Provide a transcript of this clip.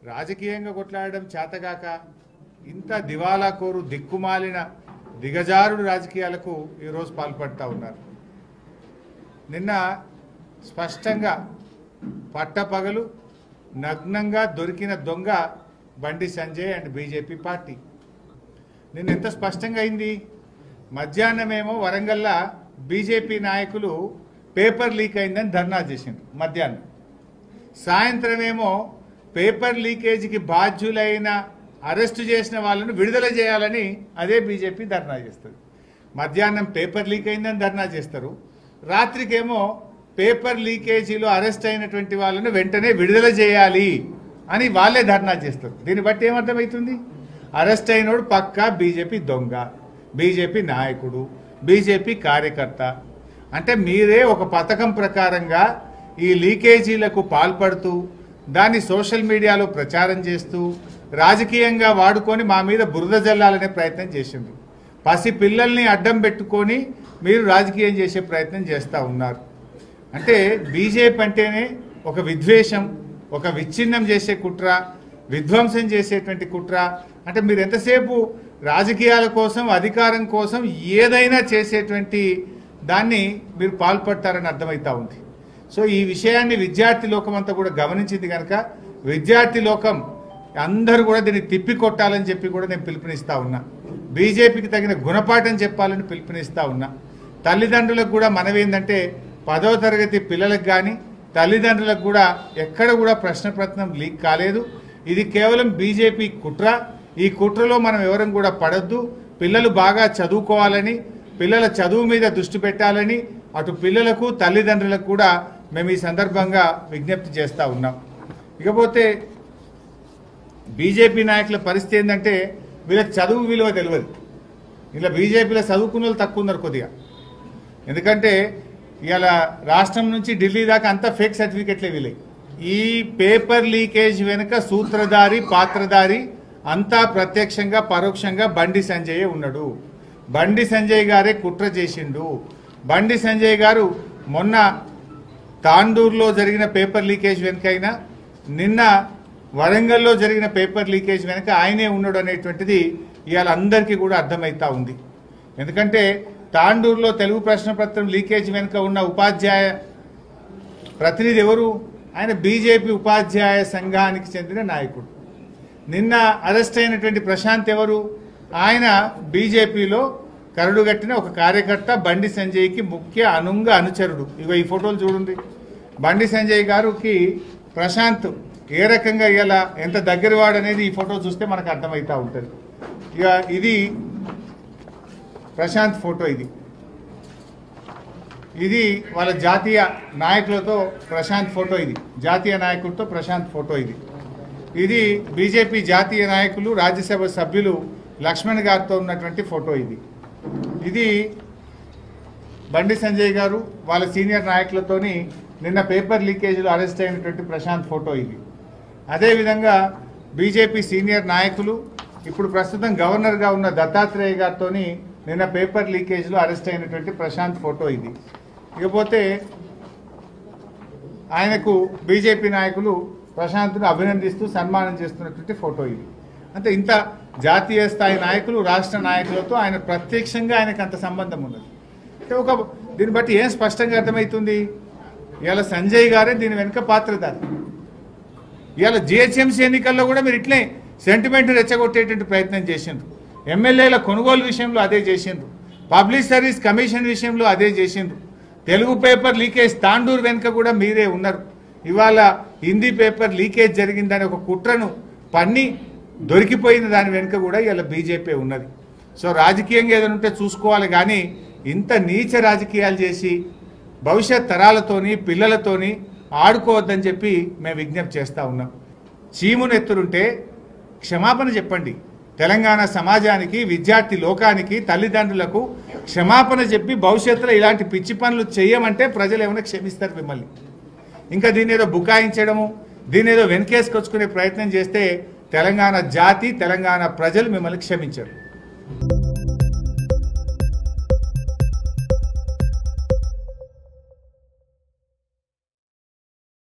రాజకీయంగా కొట్లాడడం చేతగాక ఇంత దివాలా కోరు దిక్కుమాలిన దిగజారుడు రాజకీయాలకు ఈరోజు పాల్పడతా ఉన్నారు నిన్న స్పష్టంగా పట్టపగలు నగ్నంగా దొరికిన దొంగ బండి సంజయ్ అండ్ బీజేపీ పార్టీ నిన్న ఎంత స్పష్టంగా అయింది మధ్యాహ్నమేమో వరంగల్లా బీజేపీ నాయకులు పేపర్ లీక్ అయిందని ధర్నా చేసిండ్రు మధ్యాహ్నం సాయంత్రమేమో పేపర్ లీకేజీకి బాధ్యులైన అరెస్టు చేసిన వాళ్ళను విడుదల చేయాలని అదే బీజేపీ ధర్నా చేస్తుంది మధ్యాహ్నం పేపర్ లీక్ అయిందని ధర్నా చేస్తారు రాత్రికేమో పేపర్ లీకేజీలో అరెస్ట్ అయినటువంటి వాళ్ళను వెంటనే విడుదల చేయాలి అని వాళ్ళే ధర్నా చేస్తారు దీన్ని బట్టి ఏమర్థమవుతుంది అరెస్ట్ అయినోడు పక్కా బీజేపీ దొంగ బీజేపీ నాయకుడు బీజేపీ కార్యకర్త అంటే మీరే ఒక పథకం ప్రకారంగా ఈ లీకేజీలకు పాల్పడుతూ దాన్ని సోషల్ మీడియాలో ప్రచారం చేస్తూ రాజకీయంగా వాడుకొని మా మీద బురద జల్లాలనే ప్రయత్నం చేసిండ్రు పసి పిల్లల్ని అడ్డం పెట్టుకొని మీరు రాజకీయం చేసే ప్రయత్నం చేస్తూ ఉన్నారు అంటే బీజేపీ అంటేనే ఒక విద్వేషం ఒక విచ్ఛిన్నం చేసే కుట్ర విధ్వంసం చేసేటువంటి కుట్ర అంటే మీరు ఎంతసేపు రాజకీయాల కోసం అధికారం కోసం ఏదైనా చేసేటువంటి దాన్ని మీరు పాల్పడతారని అర్థమవుతా ఉంది సో ఈ విషయాన్ని విద్యార్థి లోకం అంతా కూడా గమనించింది కనుక విద్యార్థి లోకం అందరూ కూడా దీన్ని తిప్పి కొట్టాలని చెప్పి కూడా నేను పిలుపునిస్తా ఉన్నా బీజేపీకి తగిన గుణపాఠం చెప్పాలని పిలుపునిస్తా ఉన్నా తల్లిదండ్రులకు కూడా మనవేందంటే పదవ తరగతి పిల్లలకు కానీ తల్లిదండ్రులకు కూడా ఎక్కడ కూడా ప్రశ్నపత్రం లీక్ కాలేదు ఇది కేవలం బీజేపీ కుట్ర ఈ కుట్రలో మనం ఎవరం కూడా పడద్దు పిల్లలు బాగా చదువుకోవాలని పిల్లల చదువు మీద దృష్టి పెట్టాలని అటు పిల్లలకు తల్లిదండ్రులకు కూడా మేము ఈ సందర్భంగా విజ్ఞప్తి చేస్తూ ఉన్నాం ఇకపోతే బీజేపీ నాయకుల పరిస్థితి ఏంటంటే వీళ్ళకి చదువు విలువ తెలియదు ఇలా బీజేపీలో చదువుకున్న వాళ్ళు తక్కువ ఉన్నారు కొద్దిగా ఎందుకంటే ఇవాళ రాష్ట్రం నుంచి ఢిల్లీ దాకా అంతా ఫేక్ సర్టిఫికెట్లే వీళ్ళే ఈ పేపర్ లీకేజ్ వెనుక సూత్రధారి పాత్రధారి అంతా ప్రత్యక్షంగా పరోక్షంగా బండి సంజయ్ ఉన్నాడు బండి సంజయ్ గారే కుట్ర చేసిండు బండి సంజయ్ గారు మొన్న తాండూరులో జరిగిన పేపర్ లీకేజ్ వెనుకైనా నిన్న వరంగల్లో జరిగిన పేపర్ లీకేజ్ వెనుక ఆయనే ఉన్నాడు అనేటువంటిది ఇవాళ అందరికీ కూడా అర్థమవుతా ఉంది ఎందుకంటే తాండూరులో తెలుగు ప్రశ్నపత్రం లీకేజ్ వెనుక ఉన్న ఉపాధ్యాయ ప్రతినిధి ఎవరు ఆయన బీజేపీ ఉపాధ్యాయ సంఘానికి చెందిన నాయకుడు నిన్న అరెస్ట్ అయినటువంటి ప్రశాంత్ ఎవరు ఆయన బీజేపీలో కరడుగట్టిన ఒక కార్యకర్త బండి సంజయ్కి ముఖ్య అనుంగ అనుచరుడు ఇగో ఈ ఫోటోలు చూడండి బండి సంజయ్ గారికి ప్రశాంత్ ఏ రకంగా ఇలా ఎంత దగ్గరవాడు అనేది ఈ ఫోటో చూస్తే మనకు అర్థమవుతా ఉంటుంది ఇక ఇది ప్రశాంత్ ఫోటో ఇది ఇది వాళ్ళ జాతీయ నాయకులతో ప్రశాంత్ ఫోటో ఇది జాతీయ నాయకుడితో ప్రశాంత్ ఫోటో ఇది ఇది బీజేపీ జాతీయ నాయకులు రాజ్యసభ సభ్యులు లక్ష్మణ్ గారితో ఉన్నటువంటి ఫోటో ఇది ఇది బండి సంజయ్ గారు వాళ్ళ సీనియర్ నాయకులతోని నిన్న పేపర్ లీకేజీలో అరెస్ట్ అయినటువంటి ప్రశాంత్ ఫోటో ఇది అదేవిధంగా బీజేపీ సీనియర్ నాయకులు ఇప్పుడు ప్రస్తుతం గవర్నర్గా ఉన్న దత్తాత్రేయ గారితో నిన్న పేపర్ లీకేజ్లో అరెస్ట్ అయినటువంటి ప్రశాంత్ ఫోటో ఇది ఇకపోతే ఆయనకు బీజేపీ నాయకులు ప్రశాంత్ను అభినందిస్తూ సన్మానం చేస్తున్నటువంటి ఫోటో ఇది అంటే ఇంత జాతీయ స్థాయి నాయకులు రాష్ట్ర నాయకులతో ఆయన ప్రత్యక్షంగా ఆయనకు అంత సంబంధం ఉన్నది అంటే ఒక దీన్ని బట్టి ఏం స్పష్టంగా అర్థమవుతుంది ఇవాళ సంజయ్ గారే దీని వెనుక పాత్రధారి ఇవాళ జిహెచ్ఎంసీ ఎన్నికల్లో కూడా మీరు ఇట్లే సెంటిమెంట్ రెచ్చగొట్టేటువంటి ప్రయత్నం చేసిండ్రు ఎమ్మెల్యేల కొనుగోలు విషయంలో అదే చేసిండ్రు పబ్లిక్ సర్వీస్ కమిషన్ విషయంలో అదే చేసిండ్రు తెలుగు పేపర్ లీకేజ్ తాండూరు వెనుక కూడా మీరే ఉన్నారు ఇవాళ హిందీ పేపర్ లీకేజ్ జరిగిందని ఒక కుట్రను పన్ని దొరికిపోయిన దాని వెనుక కూడా ఇవాళ బీజేపీ ఉన్నది సో రాజకీయంగా ఏదైనా ఉంటే చూసుకోవాలి కానీ ఇంత నీచ రాజకీయాలు చేసి భవిష్యత్ తరాలతోని పిల్లలతోని ఆడుకోవద్దని చెప్పి మేము విజ్ఞప్తి చేస్తూ ఉన్నాం చీమునెత్తురుంటే క్షమాపణ చెప్పండి తెలంగాణ సమాజానికి విద్యార్థి లోకానికి తల్లిదండ్రులకు క్షమాపణ చెప్పి భవిష్యత్తులో ఇలాంటి పిచ్చి పనులు చేయమంటే ప్రజలు ఏమైనా క్షమిస్తారు మిమ్మల్ని ఇంకా దీని ఏదో బుకాయించడము దీని ఏదో వెనకేసుకొచ్చుకునే ప్రయత్నం చేస్తే తెలంగాణ జాతి తెలంగాణ ప్రజలు మిమ్మల్ని క్షమించరు